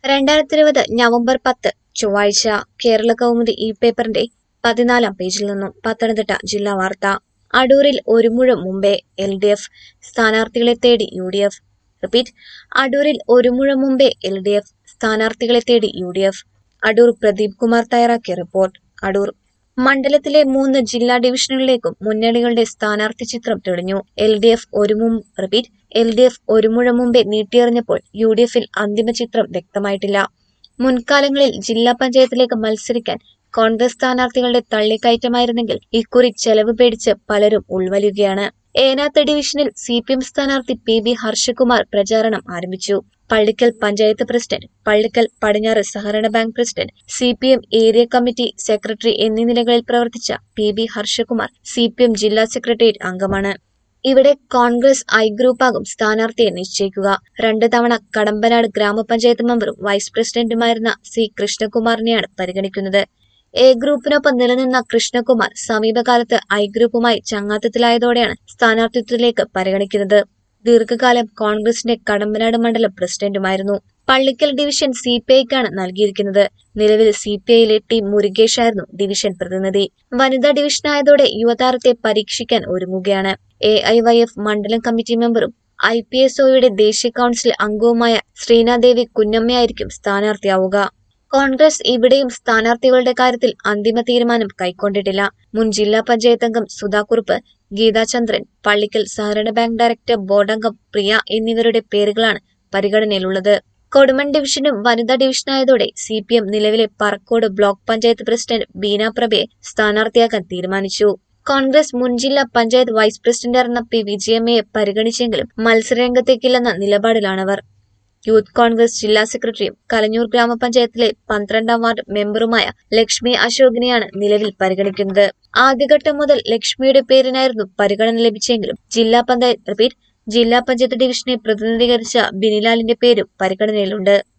രണ്ടായിരത്തി ഇരുപത് നവംബർ പത്ത് ചൊവ്വാഴ്ച കേരള കൗമുദി ഈ പേപ്പറിന്റെ പതിനാലാം പേജിൽ നിന്നും പത്തനംതിട്ട ജില്ലാ വാർത്ത അടൂരിൽ ഒരു മുഴം മുമ്പേ എൽ ഡി എഫ് സ്ഥാനാർത്ഥികളെ തേടി യു ഡി എഫ് റിപ്പീറ്റ് അടൂരിൽ ഒരു മുഴം മുമ്പേ എൽ ഡി എഫ് സ്ഥാനാർത്ഥികളെ തേടി U D F Adoor Pradeep Kumar തയ്യാറാക്കിയ റിപ്പോർട്ട് അടൂർ മണ്ഡലത്തിലെ മൂന്ന് ജില്ലാ ഡിവിഷനുകളിലേക്കും മുന്നണികളുടെ സ്ഥാനാർത്ഥി ചിത്രം തെളിഞ്ഞു എൽ ഡി എഫ് ഒരു മും റിപ്പീറ്റ് എൽ ഡി എഫ് ഒരു മുഴം മുമ്പേ നീട്ടിയെറിഞ്ഞപ്പോൾ യു ഡി എഫിൽ അന്തിമ ചിത്രം വ്യക്തമായിട്ടില്ല മുൻകാലങ്ങളിൽ ജില്ലാ പഞ്ചായത്തിലേക്ക് മത്സരിക്കാൻ കോൺഗ്രസ് സ്ഥാനാർത്ഥികളുടെ തള്ളിക്കയറ്റമായിരുന്നെങ്കിൽ ഇക്കുറി ചെലവ് പേടിച്ച് പലരും ഉൾവലിയുകയാണ് ഏനാത്ത് ഡിവിഷനിൽ സി പി എം സ്ഥാനാർത്ഥി പി ബി ഹർഷകുമാർ പ്രചാരണം ആരംഭിച്ചു പള്ളിക്കൽ പഞ്ചായത്ത് പ്രസിഡന്റ് പള്ളിക്കൽ പടിഞ്ഞാറ് സഹകരണ bank president C P M area committee secretary എന്നീ നിലകളിൽ പ്രവർത്തിച്ച P B Harshakumar C P M ജില്ലാ സെക്രട്ടേറിയറ്റ് അംഗമാണ് ഇവിടെ കോൺഗ്രസ് ഐ ഗ്രൂപ്പാകും സ്ഥാനാർത്ഥിയെ നിശ്ചയിക്കുക രണ്ട് തവണ കടമ്പനാട് ഗ്രാമപഞ്ചായത്ത് മെമ്പറും വൈസ് പ്രസിഡന്റുമായിരുന്ന സി കൃഷ്ണകുമാറിനെയാണ് പരിഗണിക്കുന്നത് എ ഗ്രൂപ്പിനൊപ്പം നിലനിന്ന കൃഷ്ണകുമാർ സമീപകാലത്ത് ഐ ഗ്രൂപ്പുമായി ചങ്ങാത്തത്തിലായതോടെയാണ് സ്ഥാനാർത്ഥിത്വത്തിലേക്ക് പരിഗണിക്കുന്നത് ദീർഘകാലം കോൺഗ്രസിന്റെ കടമ്പനാട് മണ്ഡലം പ്രസിഡന്റുമായിരുന്നു പള്ളിക്കൽ ഡിവിഷൻ സി പി ഐക്കാണ് നൽകിയിരിക്കുന്നത് നിലവിൽ സി പി ഐയിലെ ടി മുരുകേഷ് ആയിരുന്നു ഡിവിഷൻ പ്രതിനിധി വനിതാ ഡിവിഷനായതോടെ യുവതാരത്തെ പരീക്ഷിക്കാൻ ഒരുങ്ങുകയാണ് എ ഐ വൈ എഫ് മണ്ഡലം കമ്മിറ്റി മെമ്പറും ഐ പി എസ് ഒയുടെ ദേശീയ കൌൺസിൽ അംഗവുമായ ശ്രീനാദേവി കുഞ്ഞമ്മയായിരിക്കും സ്ഥാനാർത്ഥിയാവുക കോൺഗ്രസ് ഇവിടെയും സ്ഥാനാർത്ഥികളുടെ കാര്യത്തിൽ അന്തിമ തീരുമാനം കൈക്കൊണ്ടിട്ടില്ല മുൻ ജില്ലാ പഞ്ചായത്ത് അംഗം സുധാകുറുപ്പ് ഗീതാചന്ദ്രൻ പള്ളിക്കൽ സഹകരണ ബാങ്ക് ഡയറക്ടർ ബോർഡംഗം പ്രിയ എന്നിവരുടെ പേരുകളാണ് പരിഗണനയിലുള്ളത് കൊടുമൺ ഡിവിഷനും വനിതാ ഡിവിഷനായതോടെ സി പി എം നിലവിലെ പറക്കോട് ബ്ലോക്ക് പഞ്ചായത്ത് പ്രസിഡന്റ് ബീന പ്രഭയെ സ്ഥാനാർത്ഥിയാക്കാൻ തീരുമാനിച്ചു കോൺഗ്രസ് മുൻ ജില്ലാ പഞ്ചായത്ത് വൈസ് പ്രസിഡന്റായിരുന്ന പി വിജയമ്മയെ പരിഗണിച്ചെങ്കിലും മത്സരരംഗത്തേക്കില്ലെന്ന നിലപാടിലാണവർ യൂത്ത് കോൺഗ്രസ് ജില്ലാ സെക്രട്ടറിയും കലഞ്ഞൂർ ഗ്രാമപഞ്ചായത്തിലെ പന്ത്രണ്ടാം വാർഡ് മെമ്പറുമായ ലക്ഷ്മി അശോകിനെയാണ് നിലവിൽ പരിഗണിക്കുന്നത് ആദ്യഘട്ടം മുതൽ ലക്ഷ്മിയുടെ പേരിനായിരുന്നു പരിഗണന ലഭിച്ചെങ്കിലും ജില്ലാ പഞ്ചായത്ത് റിപ്പീറ്റ് ജില്ലാ പഞ്ചായത്ത് ഡിവിഷനെ പ്രതിനിധീകരിച്ച ബിനിലാലിന്റെ പേരും പരിഗണനയിലുണ്ട്